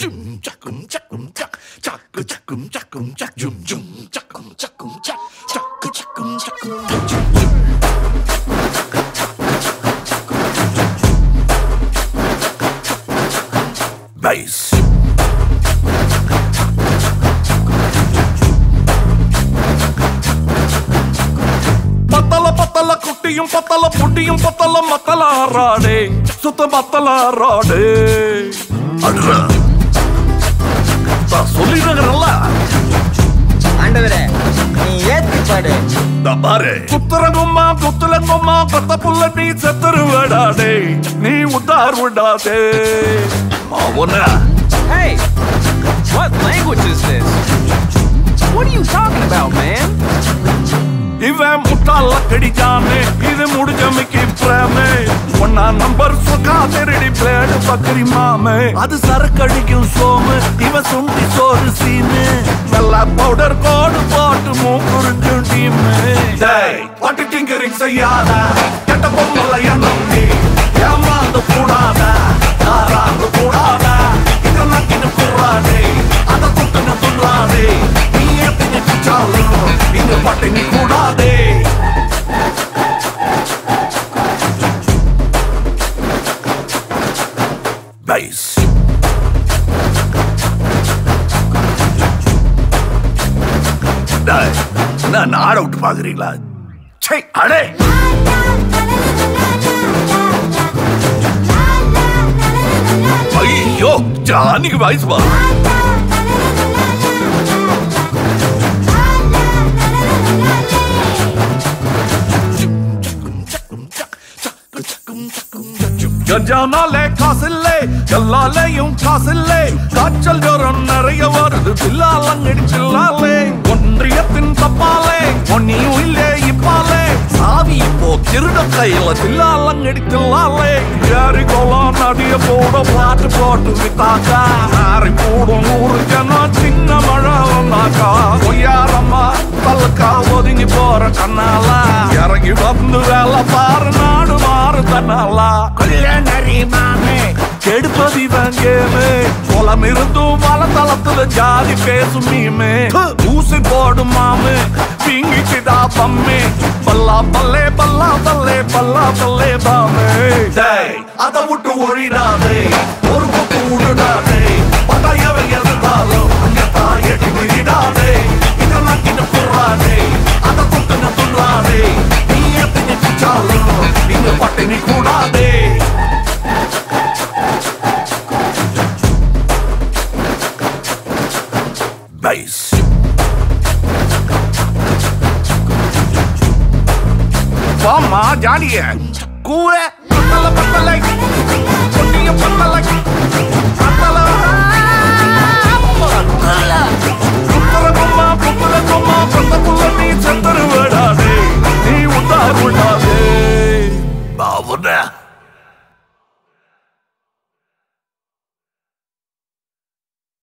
jum chakum chakum chak chak chakum chakum chak jum jum chakum chakum chak chak chakum chakum chak jum jum bass பத்தல பத்தல குட்டியும் பத்தல புட்டியும் பத்தல மத்தல ஆறாடே சுத்த மத்தல ஆறாடே அடுறா நான் சொல்லிடுறேன்ல ஆண்டவரே நீ ஏத்தி பாடு இந்த பாரு குத்துறங்கும்மா குத்துலங்கும்மா பத்த புள்ள நீ செத்துருவடாடே நீ உத்தார் விடாதே மாவுன Hey, what language is this? What are you talking about, man? இவன் முட்டாள கடிச்சானே இது முடிஞ்சமைக்கு பிரேமே ஒன்னா நம்பர் சுகா திருடி பிளேடு பக்கரி மாமே அது சரக்கடிக்கும் சோமு இவன் சுண்டி சோறு சீனு நல்லா பவுடர் கோடு போட்டு மூக்குறிஞ்சும் டீமு பட்டு டிங்கரிங் செய்யாத கெட்ட பொம்மல எண்ணம் நீ ஏமாந்து கூடாத தாராந்து கூடாத இதெல்லாம் கிட்ட கூடாதே அதை குட்டுன்னு துள்ளாதே நீ எப்படி குச்சாலும் இங்க பட்டினி கூடாதே பைஸ் நான் ஆட விட்டு பாக்குறீங்களா சே அடே ஐயோ ஜானிக்கு வயசு வா கஞ்சானாலே காசில்லை எல்லாலையும் காசில்லை காய்ச்சல் ஜோரம் நிறைய வருது பில்லாலங்கடி சில்லாலே ஒன்றியத்தின் தப்பாலே ஒன்னியும் இல்லே இப்பாலே சாவி இப்போ திருட கையில தில்லாலங்கடி தில்லாலே ஏறி கோலம் நதிய போட பாட்டு போட்டு வித்தாக்கா ஆறி போடும் நூறு ஜனம் சின்ன மழை வந்தாக்கா பொய்யாரம்மா தல்லுக்கா ஒதுங்கி போற கண்ணாலா இறங்கி வந்து வேலை பாரு நாடு மாறு தன்னாலா கல்யாணரி மாமே கெடுப்பது இவன் கேமு குளம் இருந்தும் வளத்தளத்துல ஜாதி பேசும் மீமே ஊசி போடும் மாமு பிங்கிச்சுதா பம்மே பல்லா பல்லே பல்லா பல்லே பல்லா பல்லே பாமே அதை விட்டு ஒழிடாதே ஒரு பக்கம் விடுடாதே பட்டாயவை எதிர்த்தாலும் அங்க தாயடி விடாதே இதெல்லாம் கிட்ட போறாதே அதை குத்துன துள்ளாதே நீ எத்தனை குச்சாலும் இங்க பட்டினி கூடாதே Bass. வாமா ஜாலிய கூற பத்தல பத்தலை பொன்னிய பத்தலை பத்தல புத்தர பொம்மா புத்தர பொம்மா பத்த புள்ள நீ செத்தரு விடாதே நீ உத்தார் விடாதே பாவுன